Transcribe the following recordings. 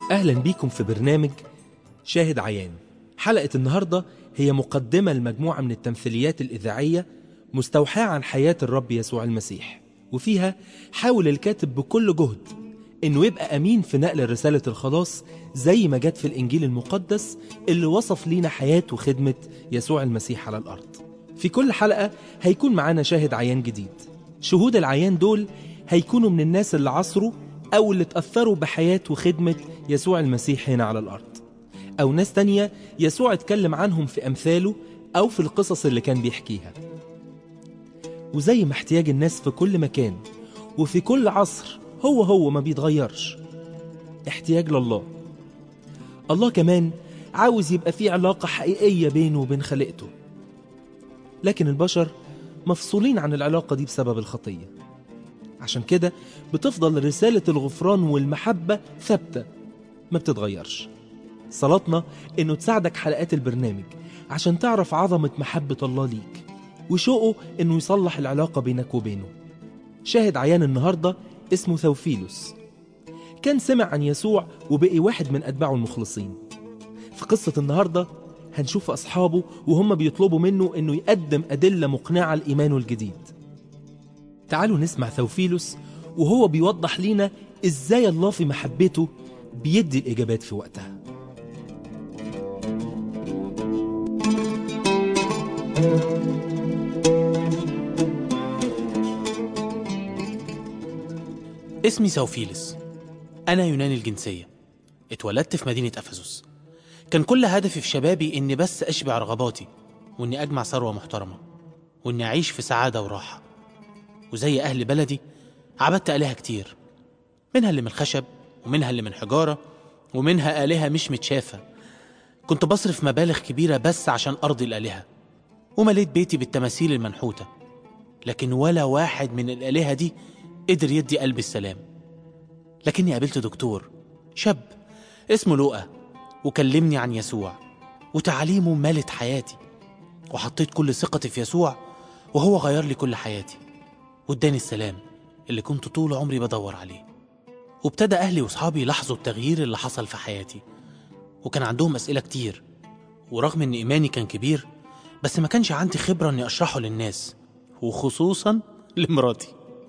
أهلا بيكم في برنامج شاهد عيان حلقة النهاردة هي مقدمة لمجموعة من التمثيليات الإذاعية مستوحاة عن حياة الرب يسوع المسيح وفيها حاول الكاتب بكل جهد إنه يبقى أمين في نقل رسالة الخلاص زي ما جت في الإنجيل المقدس اللي وصف لينا حياة وخدمة يسوع المسيح على الأرض في كل حلقة هيكون معانا شاهد عيان جديد شهود العيان دول هيكونوا من الناس اللي عصروا أو اللي اتأثروا بحياة وخدمة يسوع المسيح هنا على الأرض أو ناس تانية يسوع اتكلم عنهم في أمثاله أو في القصص اللي كان بيحكيها وزي ما احتياج الناس في كل مكان وفي كل عصر هو هو ما بيتغيرش احتياج لله الله كمان عاوز يبقى في علاقة حقيقية بينه وبين خليقته لكن البشر مفصولين عن العلاقة دي بسبب الخطية عشان كده بتفضل رسالة الغفران والمحبة ثابتة ما بتتغيرش صلاتنا إنه تساعدك حلقات البرنامج عشان تعرف عظمة محبة الله ليك وشوقه إنه يصلح العلاقة بينك وبينه شاهد عيان النهاردة اسمه ثوفيلوس كان سمع عن يسوع وبقي واحد من أتباعه المخلصين في قصة النهاردة هنشوف أصحابه وهم بيطلبوا منه إنه يقدم أدلة مقنعة لإيمانه الجديد تعالوا نسمع ثوفيلوس وهو بيوضح لينا إزاي الله في محبته بيدي الإجابات في وقتها اسمي سوفيلس أنا يوناني الجنسية اتولدت في مدينة أفسس كان كل هدفي في شبابي إني بس أشبع رغباتي وإني أجمع ثروة محترمة وإني أعيش في سعادة وراحة وزي أهل بلدي عبدت آلهة كتير منها اللي من خشب ومنها اللي من حجارة ومنها آلهة مش متشافة كنت بصرف مبالغ كبيرة بس عشان أرضي الآلهة ومليت بيتي بالتماثيل المنحوتة لكن ولا واحد من الآلهة دي قدر يدي قلبي السلام لكني قابلت دكتور شاب اسمه لوقا وكلمني عن يسوع وتعاليمه مالت حياتي وحطيت كل ثقتي في يسوع وهو غير لي كل حياتي واداني السلام اللي كنت طول عمري بدور عليه وابتدى أهلي وصحابي يلاحظوا التغيير اللي حصل في حياتي وكان عندهم أسئلة كتير ورغم إن إيماني كان كبير بس ما كانش عندي خبرة إني أشرحه للناس وخصوصا لمراتي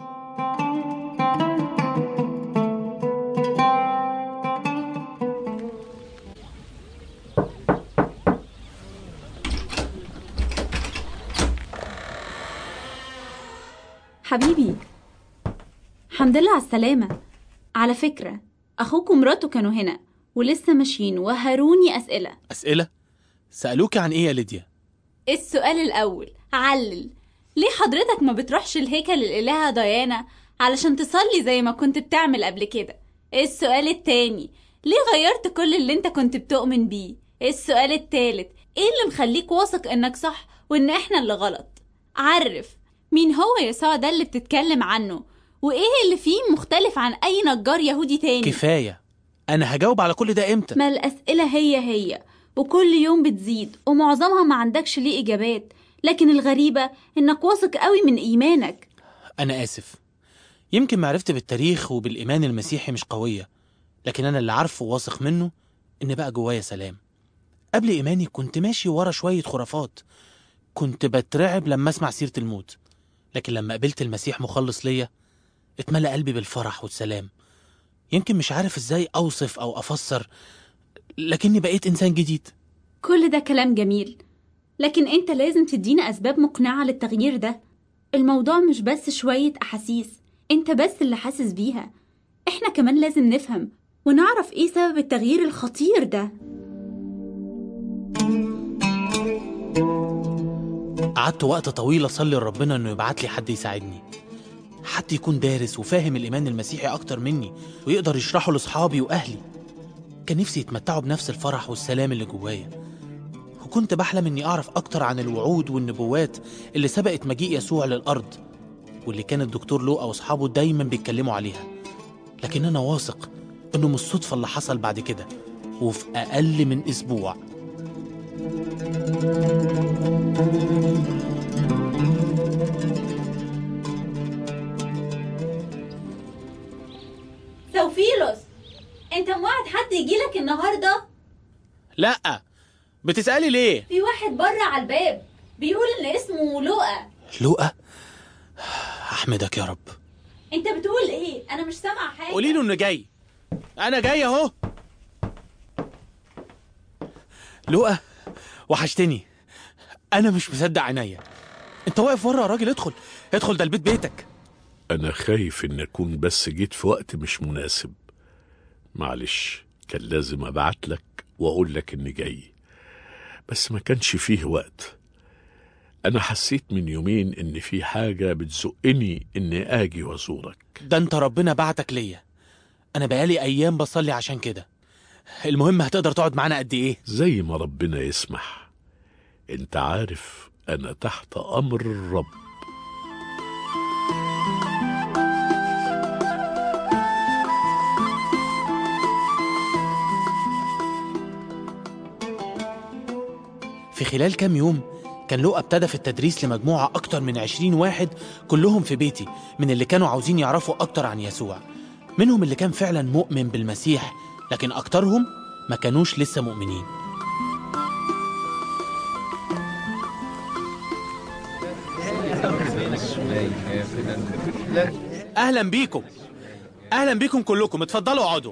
حبيبي الحمد لله على السلامة على فكرة أخوك ومراته كانوا هنا ولسه ماشيين وهروني أسئلة أسئلة؟ سألوك عن إيه يا ليديا؟ السؤال الأول علل ليه حضرتك ما بتروحش الهيكل الإلهة ديانا علشان تصلي زي ما كنت بتعمل قبل كده السؤال التاني ليه غيرت كل اللي انت كنت بتؤمن بيه السؤال التالت ايه اللي مخليك واثق انك صح وان احنا اللي غلط عرف مين هو يسوع ده اللي بتتكلم عنه وايه اللي فيه مختلف عن اي نجار يهودي تاني كفاية أنا هجاوب على كل ده إمتى؟ ما الأسئلة هي هي وكل يوم بتزيد ومعظمها ما عندكش ليه إجابات لكن الغريبة إنك واثق قوي من إيمانك أنا آسف يمكن معرفتي بالتاريخ وبالإيمان المسيحي مش قوية لكن أنا اللي عارفه وواثق منه إن بقى جوايا سلام قبل إيماني كنت ماشي ورا شوية خرافات كنت بترعب لما أسمع سيرة الموت لكن لما قابلت المسيح مخلص ليا اتملى قلبي بالفرح والسلام يمكن مش عارف ازاي أوصف أو أفسر لكني بقيت إنسان جديد كل ده كلام جميل لكن أنت لازم تدينا أسباب مقنعة للتغيير ده الموضوع مش بس شوية أحاسيس أنت بس اللي حاسس بيها إحنا كمان لازم نفهم ونعرف إيه سبب التغيير الخطير ده قعدت وقت طويل أصلي لربنا إنه يبعت لي حد يساعدني حد يكون دارس وفاهم الإيمان المسيحي أكتر مني ويقدر يشرحه لأصحابي وأهلي كان نفسي يتمتعوا بنفس الفرح والسلام اللي جوايا وكنت بحلم إني أعرف أكتر عن الوعود والنبوات اللي سبقت مجيء يسوع للأرض واللي كان الدكتور لوقا وأصحابه دايما بيتكلموا عليها لكن أنا واثق إنه مش صدفة اللي حصل بعد كده وفي أقل من أسبوع سوفيلوس انت موعد بعت حد يجيلك النهارده لا بتسألي ليه في واحد بره على الباب بيقول ان اسمه لؤى لؤى احمدك يا رب انت بتقول ايه انا مش سامعه حاجه قولي له انه جاي انا جاي اهو لؤى وحشتني انا مش مصدق عينيا انت واقف ورا يا راجل ادخل ادخل ده البيت بيتك أنا خايف إن أكون بس جيت في وقت مش مناسب معلش كان لازم أبعت لك وأقول لك إني جاي بس ما كانش فيه وقت أنا حسيت من يومين إن في حاجة بتزقني إني آجي وأزورك ده انت ربنا بعتك ليا انا بقالي ايام بصلي عشان كده المهم هتقدر تقعد معانا قد ايه زي ما ربنا يسمح أنت عارف أنا تحت أمر الرب في خلال كام يوم كان لؤى ابتدى في التدريس لمجموعة أكتر من عشرين واحد كلهم في بيتي من اللي كانوا عاوزين يعرفوا أكتر عن يسوع منهم اللي كان فعلا مؤمن بالمسيح لكن أكترهم ما كانوش لسه مؤمنين أهلا بيكم أهلا بيكم كلكم اتفضلوا اقعدوا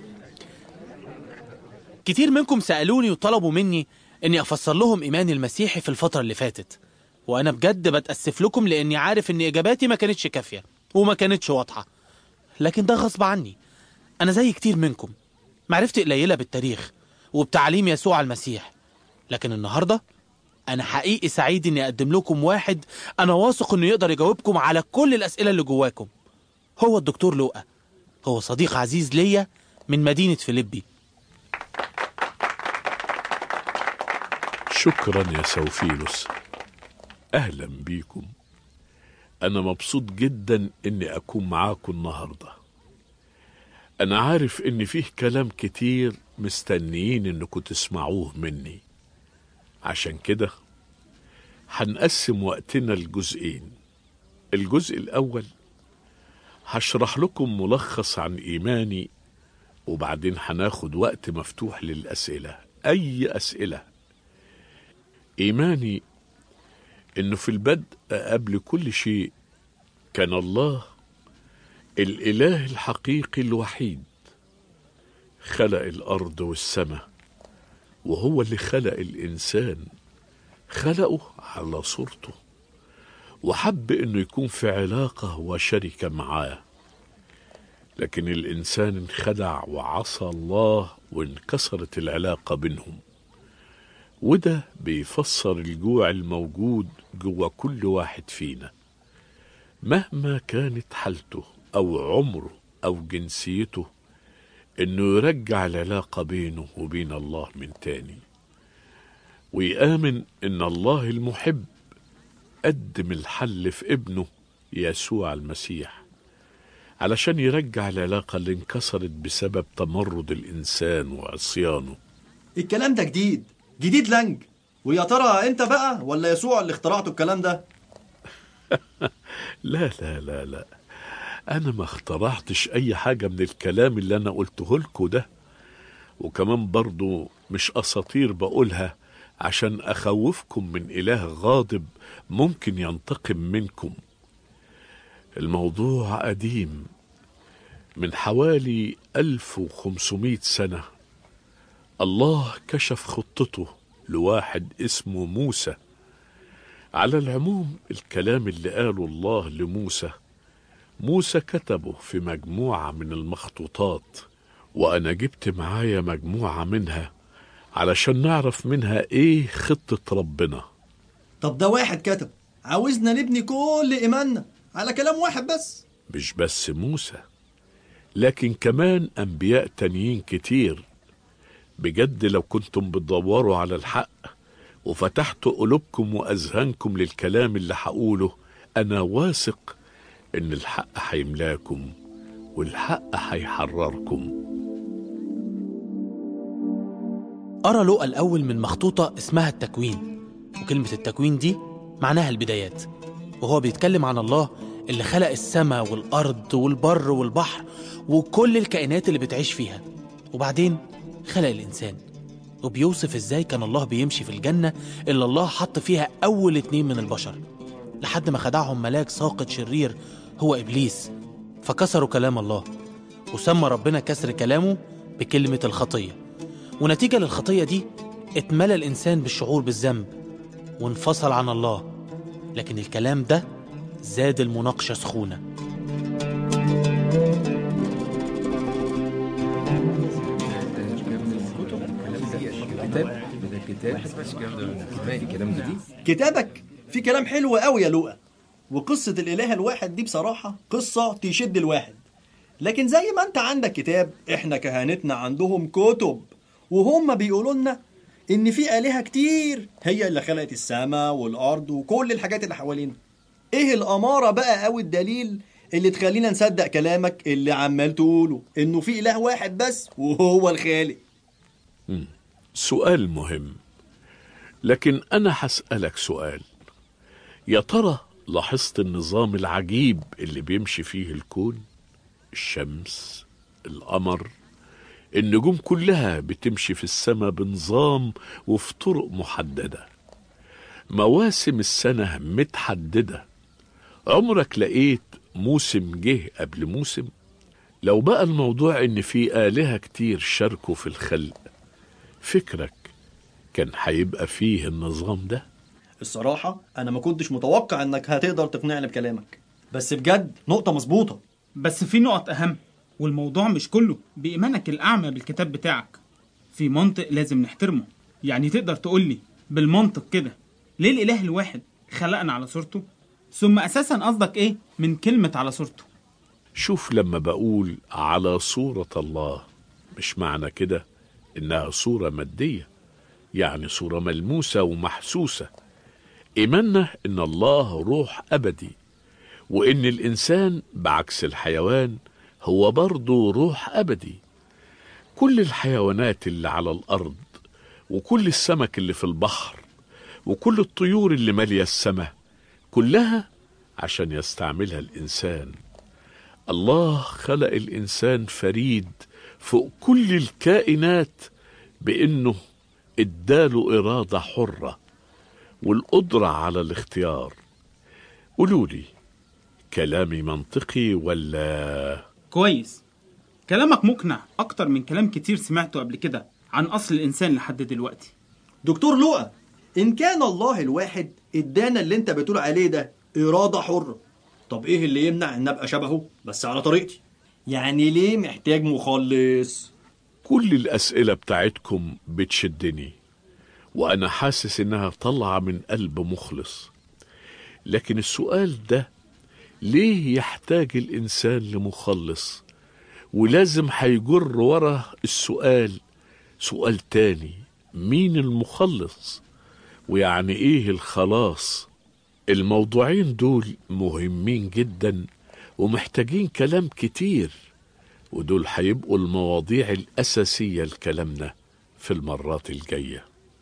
كتير منكم سألوني وطلبوا مني إني أفسر لهم إيماني المسيحي في الفترة اللي فاتت وأنا بجد بتأسف لكم لأني عارف إن إجاباتي ما كانتش كافية وما كانتش واضحة لكن ده غصب عني أنا زي كتير منكم معرفتي قليلة بالتاريخ وبتعليم يسوع المسيح لكن النهاردة أنا حقيقي سعيد إني أقدم لكم واحد أنا واثق إنه يقدر يجاوبكم على كل الأسئلة اللي جواكم هو الدكتور لؤى هو صديق عزيز ليا من مدينة فيليبي شكرا يا سوفيلوس أهلا بيكم أنا مبسوط جدا إني أكون معاكم النهاردة أنا عارف إن فيه كلام كتير مستنيين إنكم تسمعوه مني عشان كده هنقسم وقتنا لجزئين الجزء الأول هشرح لكم ملخص عن إيماني وبعدين هناخد وقت مفتوح للأسئلة أي أسئلة إيماني إنه في البدء قبل كل شيء كان الله الإله الحقيقي الوحيد خلق الأرض والسماء وهو اللي خلق الإنسان خلقه على صورته وحب إنه يكون في علاقة وشركة معاه لكن الإنسان انخدع وعصى الله وانكسرت العلاقة بينهم وده بيفسر الجوع الموجود جوا كل واحد فينا مهما كانت حالته أو عمره أو جنسيته إنه يرجع العلاقة بينه وبين الله من تاني ويآمن إن الله المحب قدم الحل في ابنه يسوع المسيح علشان يرجع العلاقة اللي انكسرت بسبب تمرد الإنسان وعصيانه الكلام ده جديد جديد لنج ويا ترى انت بقى ولا يسوع اللي اخترعته الكلام ده لا لا لا لا أنا ما اخترعتش أي حاجة من الكلام اللي أنا قلته لكم ده وكمان برضو مش أساطير بقولها عشان أخوفكم من إله غاضب ممكن ينتقم منكم الموضوع قديم من حوالي 1500 سنة الله كشف خطته لواحد اسمه موسى على العموم الكلام اللي قاله الله لموسى موسى كتبه في مجموعة من المخطوطات وأنا جبت معايا مجموعة منها علشان نعرف منها إيه خطة ربنا طب ده واحد كتب عاوزنا نبني كل ايماننا على كلام واحد بس مش بس موسى لكن كمان أنبياء تانيين كتير بجد لو كنتم بتدوروا على الحق وفتحتوا قلوبكم وأذهانكم للكلام اللي هقوله أنا واثق إن الحق هيملاكم والحق هيحرركم أرى لؤى الأول من مخطوطة اسمها التكوين وكلمة التكوين دي معناها البدايات وهو بيتكلم عن الله اللي خلق السماء والأرض والبر والبحر وكل الكائنات اللي بتعيش فيها وبعدين خلق الإنسان وبيوصف إزاي كان الله بيمشي في الجنة اللي الله حط فيها أول اتنين من البشر لحد ما خدعهم ملاك ساقط شرير هو إبليس فكسروا كلام الله وسمى ربنا كسر كلامه بكلمة الخطية ونتيجة للخطية دي اتملى الإنسان بالشعور بالذنب وانفصل عن الله لكن الكلام ده زاد المناقشة سخونة كتابك في كلام حلو قوي يا لؤى وقصة الإله الواحد دي بصراحة قصة تشد الواحد لكن زي ما انت عندك كتاب احنا كهنتنا عندهم كتب وهم بيقولوا لنا ان في آلهة كتير هي اللي خلقت السماء والأرض وكل الحاجات اللي حوالينا ايه الأمارة بقى أو الدليل اللي تخلينا نصدق كلامك اللي عمال تقوله انه في إله واحد بس وهو الخالق سؤال مهم لكن أنا هسألك سؤال يا ترى لاحظت النظام العجيب اللي بيمشي فيه الكون الشمس القمر النجوم كلها بتمشي في السماء بنظام وفي طرق محددة مواسم السنة متحددة عمرك لقيت موسم جه قبل موسم لو بقى الموضوع ان في آلهة كتير شاركوا في الخلق فكرك كان هيبقى فيه النظام ده الصراحة أنا ما كنتش متوقع إنك هتقدر تقنعني بكلامك بس بجد نقطة مظبوطة بس في نقط أهم والموضوع مش كله بإيمانك الأعمى بالكتاب بتاعك في منطق لازم نحترمه يعني تقدر تقولي بالمنطق كده ليه الإله الواحد خلقنا على صورته ثم أساسا قصدك إيه من كلمة على صورته شوف لما بقول على صورة الله مش معنى كده إنها صورة مادية يعني صورة ملموسة ومحسوسة إيماننا إن الله روح أبدي وإن الإنسان بعكس الحيوان هو برضه روح أبدي كل الحيوانات اللي على الأرض وكل السمك اللي في البحر وكل الطيور اللي مالية السماء كلها عشان يستعملها الإنسان الله خلق الإنسان فريد فوق كل الكائنات بإنه اداله إرادة حرة والقدرة على الاختيار قولولي كلامي منطقي ولا كويس كلامك مقنع أكتر من كلام كتير سمعته قبل كده عن أصل الإنسان لحد دلوقتي دكتور لؤى إن كان الله الواحد إدانا اللي أنت بتقول عليه ده إرادة حرة طب إيه اللي يمنع إن أبقى شبهه بس على طريقتي يعني ليه محتاج مخلص كل الأسئلة بتاعتكم بتشدني وأنا حاسس إنها طالعة من قلب مخلص لكن السؤال ده ليه يحتاج الإنسان لمخلص ولازم هيجر ورا السؤال سؤال تاني مين المخلص ويعني ايه الخلاص الموضوعين دول مهمين جدا ومحتاجين كلام كتير ودول هيبقوا المواضيع الأساسية لكلامنا في المرات الجاية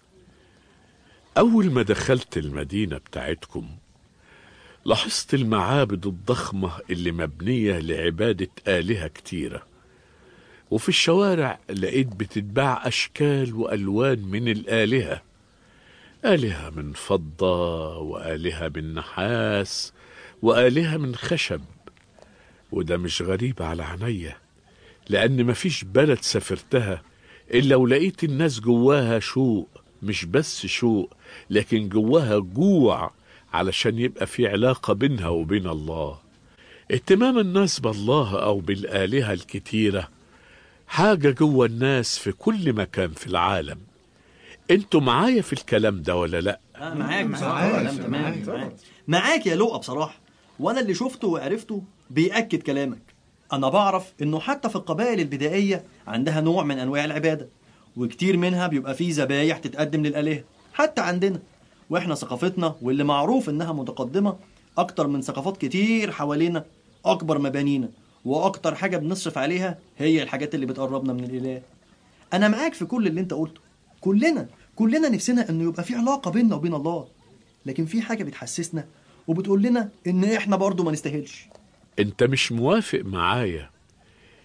أول ما دخلت المدينة بتاعتكم لاحظت المعابد الضخمة اللي مبنية لعبادة آلهة كتيرة وفي الشوارع لقيت بتتباع أشكال وألوان من الآلهة آلهة من فضة وآلهة من نحاس وآلهة من خشب وده مش غريب على عينيا لأن مفيش بلد سافرتها إلا ولقيت الناس جواها شوق مش بس شوق لكن جواها جوع علشان يبقى في علاقة بينها وبين الله اهتمام الناس بالله أو بالآلهة الكتيرة حاجة جوا الناس في كل مكان في العالم انتوا معايا في الكلام ده ولا لا معاك معاك تمام تمام معاك يا لؤى بصراحة وأنا اللي شفته وعرفته بيأكد كلامك أنا بعرف إنه حتى في القبائل البدائية عندها نوع من أنواع العبادة وكتير منها بيبقى فيه ذبايح تتقدم للآلهة حتى عندنا وإحنا ثقافتنا واللي معروف إنها متقدمة أكتر من ثقافات كتير حوالينا أكبر مبانينا وأكتر حاجة بنصرف عليها هي الحاجات اللي بتقربنا من الإله أنا معاك في كل اللي أنت قلته كلنا كلنا نفسنا إنه يبقى في علاقة بيننا وبين الله لكن في حاجة بتحسسنا وبتقول لنا إن إحنا برضو ما نستاهلش انت مش موافق معايا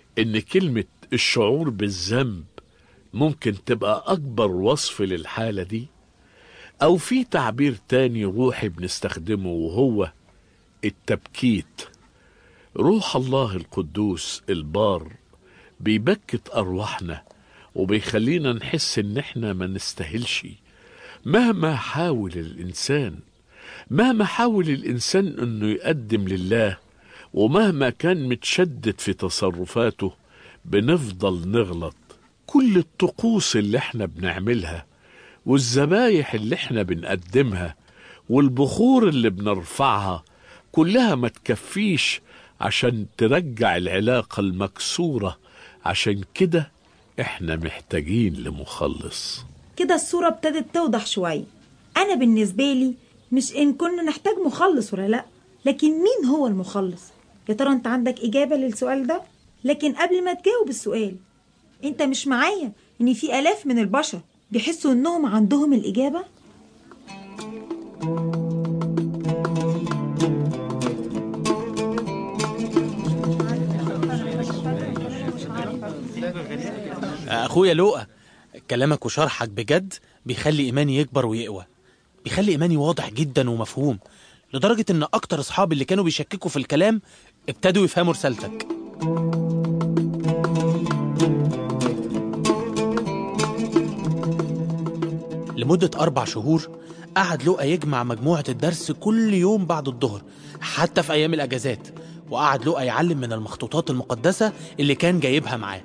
إن كلمة الشعور بالذنب ممكن تبقى أكبر وصف للحالة دي أو في تعبير تاني روحي بنستخدمه وهو التبكيت روح الله القدوس البار بيبكت أرواحنا وبيخلينا نحس إن إحنا ما نستاهلش مهما حاول الإنسان مهما حاول الإنسان إنه يقدم لله ومهما كان متشدد في تصرفاته بنفضل نغلط كل الطقوس اللي احنا بنعملها والذبايح اللي احنا بنقدمها والبخور اللي بنرفعها كلها ما تكفيش عشان ترجع العلاقة المكسورة عشان كده احنا محتاجين لمخلص كده الصورة ابتدت توضح شوية أنا بالنسبة لي مش إن كنا نحتاج مخلص ولا لأ لكن مين هو المخلص يا ترى أنت عندك إجابة للسؤال ده لكن قبل ما تجاوب السؤال أنت مش معايا إن في آلاف من البشر بيحسوا إنهم عندهم الإجابة اخويا لؤى كلامك وشرحك بجد بيخلي ايماني يكبر ويقوى بيخلي ايماني واضح جدا ومفهوم لدرجة ان اكتر اصحابي اللي كانوا بيشككوا في الكلام ابتدوا يفهموا رسالتك لمدة أربع شهور قعد لؤى يجمع مجموعة الدرس كل يوم بعد الظهر حتى في أيام الأجازات وقعد لؤى يعلم من المخطوطات المقدسة اللي كان جايبها معاه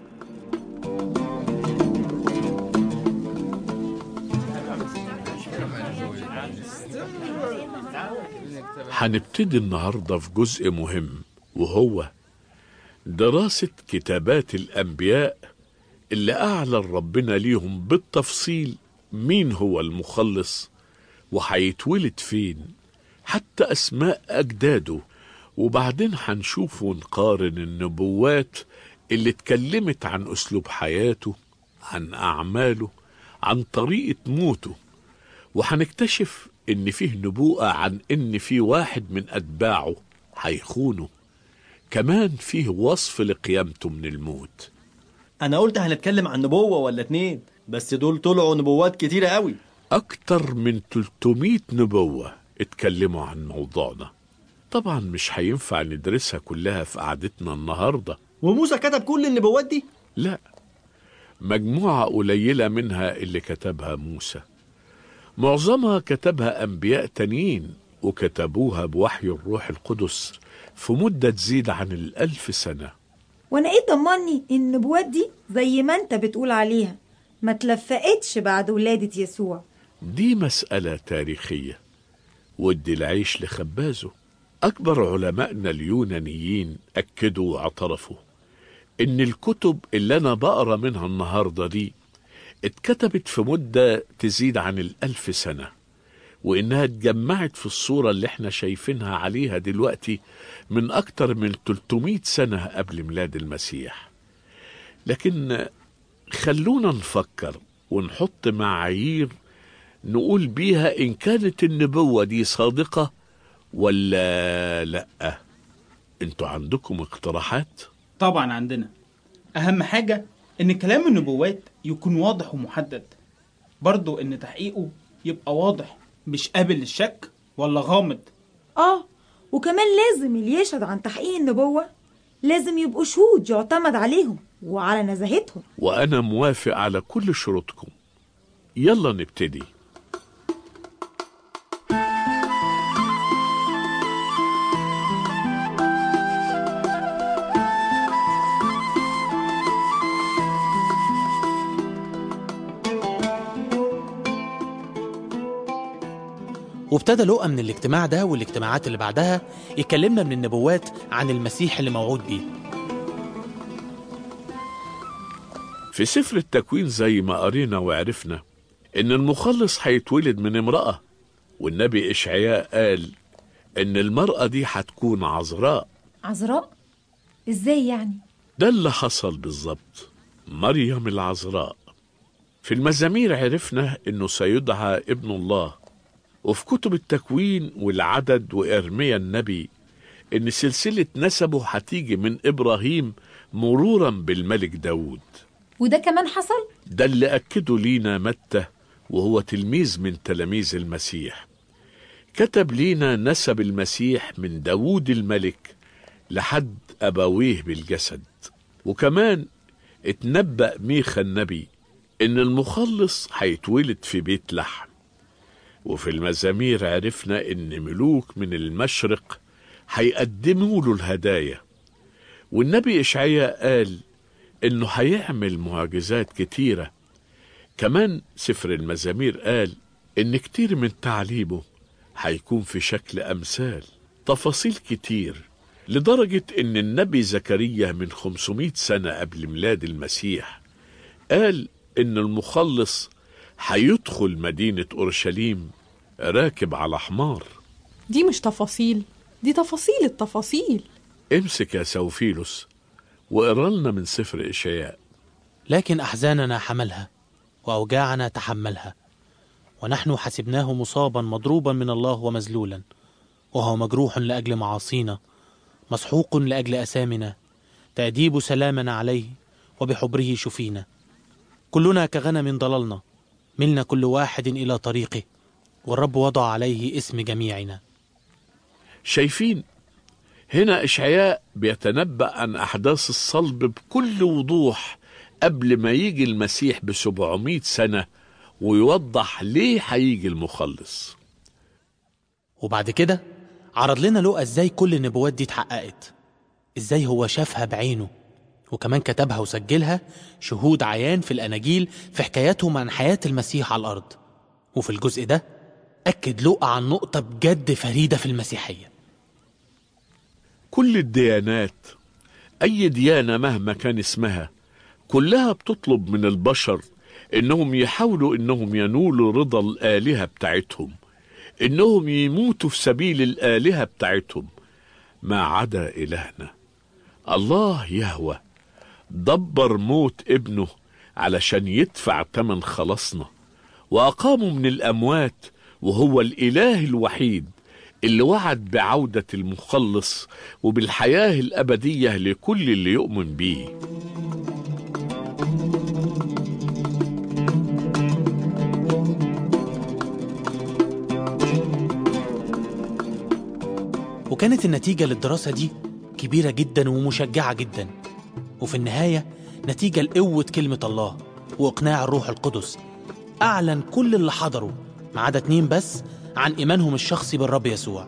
هنبتدي النهاردة في جزء مهم وهو دراسة كتابات الأنبياء اللي أعلن ربنا ليهم بالتفصيل مين هو المخلص وهيتولد فين حتى أسماء أجداده وبعدين هنشوف ونقارن النبوات اللي اتكلمت عن أسلوب حياته عن أعماله عن طريقة موته وهنكتشف إن فيه نبوءة عن إن في واحد من أتباعه هيخونه كمان فيه وصف لقيامته من الموت انا قلت هنتكلم عن نبوة ولا اتنين بس دول طلعوا نبوات كتيرة قوي أكتر من 300 نبوة اتكلموا عن موضوعنا طبعا مش هينفع ندرسها كلها في قعدتنا النهاردة وموسى كتب كل النبوات دي لا مجموعة قليلة منها اللي كتبها موسى معظمها كتبها أنبياء تانيين وكتبوها بوحي الروح القدس في مدة تزيد عن الألف سنة وأنا إيه ضمني إن النبوات دي زي ما أنت بتقول عليها ما تلفقتش بعد ولادة يسوع دي مسألة تاريخية ودي العيش لخبازه أكبر علمائنا اليونانيين أكدوا واعترفوا إن الكتب اللي أنا بقرا منها النهاردة دي اتكتبت في مدة تزيد عن الألف سنة وإنها اتجمعت في الصورة اللي احنا شايفينها عليها دلوقتي من أكتر من 300 سنة قبل ميلاد المسيح لكن خلونا نفكر ونحط معايير نقول بيها إن كانت النبوة دي صادقة ولا لأ انتوا عندكم اقتراحات؟ طبعا عندنا أهم حاجة إن كلام النبوات يكون واضح ومحدد برضو إن تحقيقه يبقى واضح مش قابل للشك ولا غامض آه وكمان لازم اللي يشهد عن تحقيق النبوة لازم يبقوا شهود يعتمد عليهم وعلى نزاهتهم وأنا موافق على كل شروطكم يلا نبتدي وابتدى لقى من الاجتماع ده والاجتماعات اللي بعدها يكلمنا من النبوات عن المسيح اللي موعود بيه في سفر التكوين زي ما قرينا وعرفنا إن المخلص هيتولد من امرأة والنبي إشعياء قال إن المرأة دي هتكون عذراء عذراء ازاي يعني ده اللي حصل بالظبط مريم العذراء في المزامير عرفنا إنه سيدعى ابن الله وفي كتب التكوين والعدد وإرميا النبي إن سلسلة نسبه هتيجي من إبراهيم مرورا بالملك داود وده كمان حصل ده اللي أكده لينا متى وهو تلميذ من تلاميذ المسيح كتب لينا نسب المسيح من داود الملك لحد أبويه بالجسد وكمان اتنبأ ميخا النبي إن المخلص هيتولد في بيت لحم وفي المزامير عرفنا إن ملوك من المشرق هيقدموا له الهدايا والنبي إشعياء قال إنه هيعمل معجزات كتيرة كمان سفر المزامير قال إن كتير من تعليمه هيكون في شكل أمثال تفاصيل كتير لدرجة إن النبي زكريا من 500 سنة قبل ميلاد المسيح قال إن المخلص هيدخل مدينة أورشليم راكب على حمار دي مش تفاصيل دي تفاصيل التفاصيل امسك يا سوفيلوس واقرا لنا من سفر إشعياء لكن أحزاننا حملها وأوجاعنا تحملها ونحن حسبناه مصابا مضروبا من الله ومذلولا وهو مجروح لأجل معاصينا مسحوق لأجل أسامنا تأديب سلامنا عليه وبحبره شفينا كلنا كغنم ضللنا ملنا كل واحد إلى طريقه والرب وضع عليه اسم جميعنا شايفين هنا إشعياء بيتنبأ عن أحداث الصلب بكل وضوح قبل ما يجي المسيح بسبعمائة سنة ويوضح ليه هيجي المخلص وبعد كده عرض لنا لقى ازاي كل النبوات دي اتحققت ازاي هو شافها بعينه وكمان كتبها وسجلها شهود عيان في الأناجيل في حكاياتهم عن حياة المسيح على الأرض وفي الجزء ده أكد لقى عن نقطة بجد فريدة في المسيحية كل الديانات أي ديانة مهما كان اسمها كلها بتطلب من البشر إنهم يحاولوا إنهم ينولوا رضا الآلهة بتاعتهم إنهم يموتوا في سبيل الآلهة بتاعتهم ما عدا إلهنا الله يهوى دبر موت ابنه علشان يدفع تمن خلاصنا وأقامه من الأموات وهو الإله الوحيد اللي وعد بعودة المخلص وبالحياة الأبدية لكل اللي يؤمن بيه وكانت النتيجة للدراسة دي كبيرة جدا ومشجعة جدا وفي النهاية نتيجة لقوة كلمة الله وإقناع الروح القدس أعلن كل اللي حضروا ما عدا اتنين بس عن إيمانهم الشخصي بالرب يسوع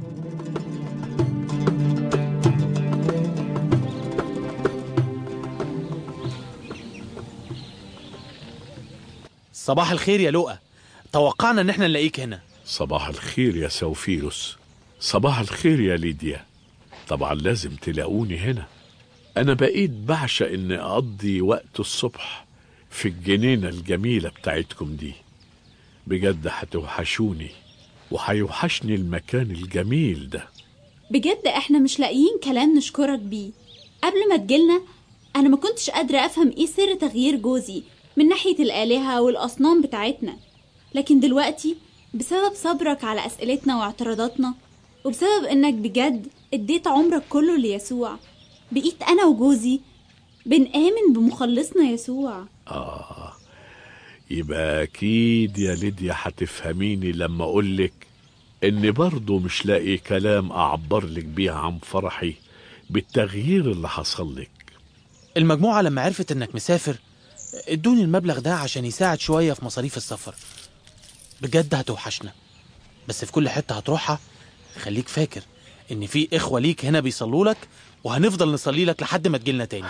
صباح الخير يا لؤى توقعنا ان احنا نلاقيك هنا صباح الخير يا سوفيروس صباح الخير يا ليديا طبعا لازم تلاقوني هنا أنا بقيت بعشق إني أقضي وقت الصبح في الجنينة الجميلة بتاعتكم دي بجد هتوحشوني وهيوحشني المكان الجميل ده بجد احنا مش لاقيين كلام نشكرك بيه قبل ما تجيلنا انا ما كنتش قادرة افهم ايه سر تغيير جوزي من ناحية الآلهة والأصنام بتاعتنا لكن دلوقتي بسبب صبرك على أسئلتنا واعتراضاتنا وبسبب إنك بجد اديت عمرك كله ليسوع بقيت أنا وجوزي بنآمن بمخلصنا يسوع آه يبقى أكيد يا ليديا هتفهميني لما أقولك إني برضه مش لاقي كلام أعبر لك بيه عن فرحي بالتغيير اللي حصل لك المجموعة لما عرفت انك مسافر ادوني المبلغ ده عشان يساعد شوية في مصاريف السفر بجد هتوحشنا بس في كل حتة هتروحها خليك فاكر ان في اخوة ليك هنا بيصلوا لك وهنفضل نصلي لك لحد ما تجيلنا تاني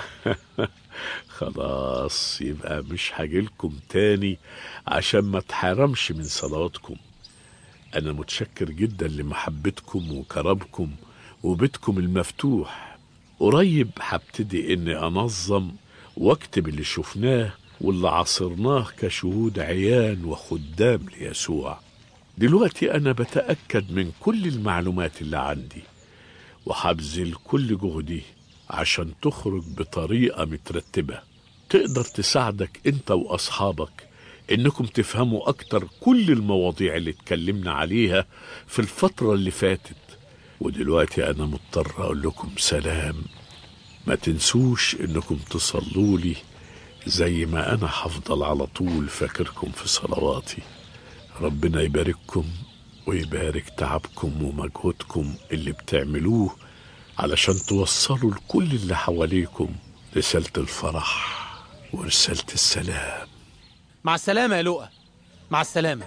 خلاص يبقى مش هجيلكم تاني عشان ما اتحرمش من صلواتكم أنا متشكر جدا لمحبتكم وكرمكم وبيتكم المفتوح قريب هبتدي إني أنظم واكتب اللي شفناه واللي عاصرناه كشهود عيان وخدام ليسوع دلوقتي أنا بتأكد من كل المعلومات اللي عندي وهبذل كل جهدي عشان تخرج بطريقة مترتبة تقدر تساعدك انت واصحابك انكم تفهموا اكتر كل المواضيع اللي اتكلمنا عليها في الفترة اللي فاتت ودلوقتي انا مضطر اقول لكم سلام ما تنسوش انكم تصلوا لي زي ما انا هفضل على طول فاكركم في صلواتي ربنا يبارككم ويبارك تعبكم ومجهودكم اللي بتعملوه علشان توصلوا لكل اللي حواليكم رسالة الفرح ورسالة السلام مع السلامة يا لؤى مع السلامة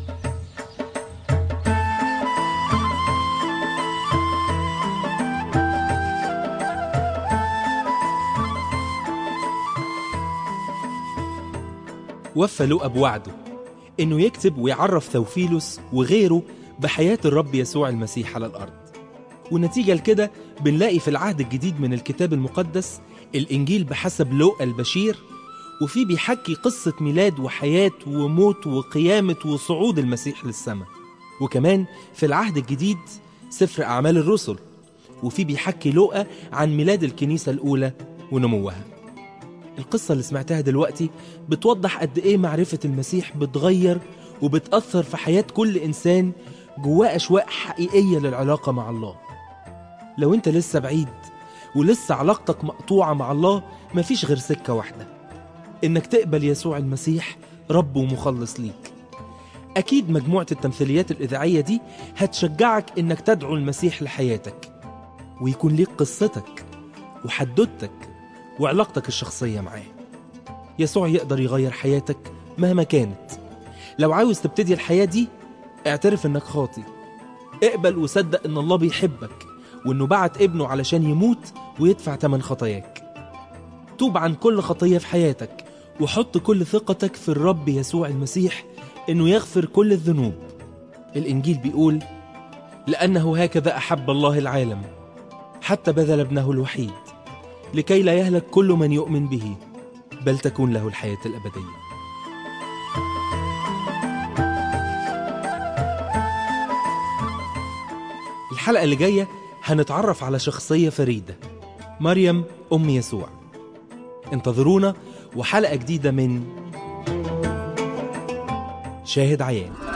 وفى لوقا بوعده إنه يكتب ويعرف ثوفيلوس وغيره بحياة الرب يسوع المسيح على الأرض ونتيجة لكده بنلاقي في العهد الجديد من الكتاب المقدس الإنجيل بحسب لوقا البشير وفيه بيحكي قصة ميلاد وحياة وموت وقيامة وصعود المسيح للسماء وكمان في العهد الجديد سفر أعمال الرسل وفيه بيحكي لوقا عن ميلاد الكنيسة الأولى ونموها القصة اللي سمعتها دلوقتي بتوضح قد إيه معرفة المسيح بتغير وبتأثر في حياة كل إنسان جواه أشواق حقيقية للعلاقة مع الله لو أنت لسه بعيد ولسه علاقتك مقطوعة مع الله مفيش غير سكة واحدة إنك تقبل يسوع المسيح رب ومخلص ليك أكيد مجموعة التمثيليات الإذاعية دي هتشجعك إنك تدعو المسيح لحياتك ويكون ليك قصتك وحدوتك وعلاقتك الشخصية معاه يسوع يقدر يغير حياتك مهما كانت لو عاوز تبتدي الحياة دي اعترف انك خاطي اقبل وصدق ان الله بيحبك وانه بعت ابنه علشان يموت ويدفع تمن خطاياك توب عن كل خطية في حياتك وحط كل ثقتك في الرب يسوع المسيح انه يغفر كل الذنوب الانجيل بيقول لانه هكذا احب الله العالم حتى بذل ابنه الوحيد لكي لا يهلك كل من يؤمن به بل تكون له الحياة الأبدية الحلقة اللي جاية هنتعرف على شخصية فريدة مريم أم يسوع انتظرونا وحلقة جديدة من شاهد عيان